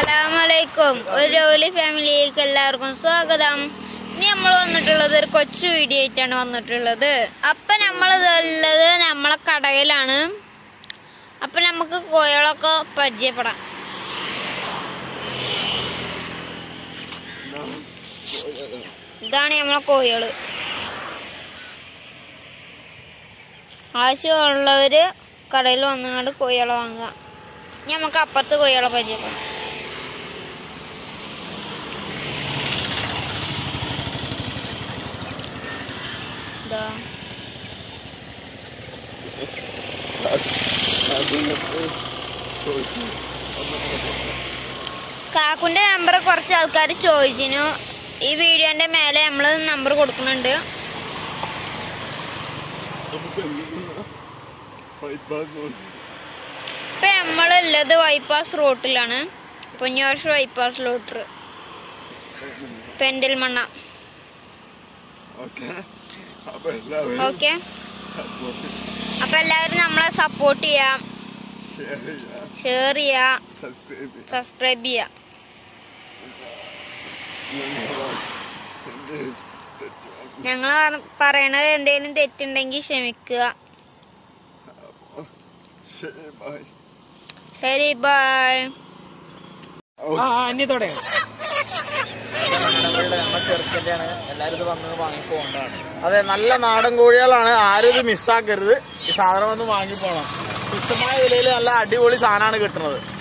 അസ്സലാമലൈക്കും ഒരു ജോലി ഫാമിലിയിലേക്ക് എല്ലാവർക്കും സ്വാഗതം ഇനി നമ്മൾ വന്നിട്ടുള്ളത് ഒരു കൊച്ചു വീഡിയോ ആയിട്ടാണ് വന്നിട്ടുള്ളത് അപ്പൊ നമ്മൾ ഉള്ളത് നമ്മളെ കടയിലാണ് അപ്പൊ നമുക്ക് കോഴികളൊക്കെ പരിചയപ്പെടാം ഇതാണ് നമ്മളെ കോഴികള് ആവശ്യമുള്ളവര് കടയിൽ വന്നുകൊണ്ട് കോഴികളെ വാങ്ങുക ഇനി നമുക്ക് അപ്പുറത്ത് കോഴികളെ പരിചയപ്പെടാം ഇതാ കാക്കുന്റെ നമ്പർ കുറച്ച് ആൾക്കാർ ചോദിച്ചിനു ഈ വീഡിയോന്റെ മേലെ നമ്മൾ നമ്പർ കൊടുക്കുന്നുണ്ട് ഇപ്പൊ നമ്മളുള്ളത് ബൈപ്പാസ് റോട്ടിലാണ് പൊന്നോഷ് ബൈപ്പാസ് റോട്ട് പെരിന്തൽമണ്ണ ഓക്കെ അപ്പൊ എല്ലാവരും ഓക്കെ സപ്പോർട്ട് അപ്പൊ എല്ലാവരും നമ്മളെ സപ്പോർട്ട് ചെയ്യാം ഷെയർ ചെയ്യുക ഷെയർ ചെയ്യാം സബ്സ്ക്രൈബ് ചെയ്യുക സബ്സ്ക്രൈബ് ചെയ്യാം എന്റെ തെറ്റ് ഞങ്ങൾ പറയണത് എന്തെങ്കിലും തെറ്റുണ്ടെങ്കിൽ ക്ഷമിക്കുക ശരി ബൈ ശരി ബൈ ആ അന്യത്തോടെ നമ്മുടെ ചെറുക്കൻ്റെയാണ് എല്ലാവരും ഇത് വന്ന് വാങ്ങി പോകേണ്ടതാണ് അതെ നല്ല നാടൻ കോഴികളാണ് ആരും ഇത് മിസ്സാക്കരുത് ഈ സാധനം വന്ന് വാങ്ങി പോകണം തുച്ഛമായ വിലയിൽ നല്ല അടിപൊളി സാധനമാണ് കിട്ടുന്നത്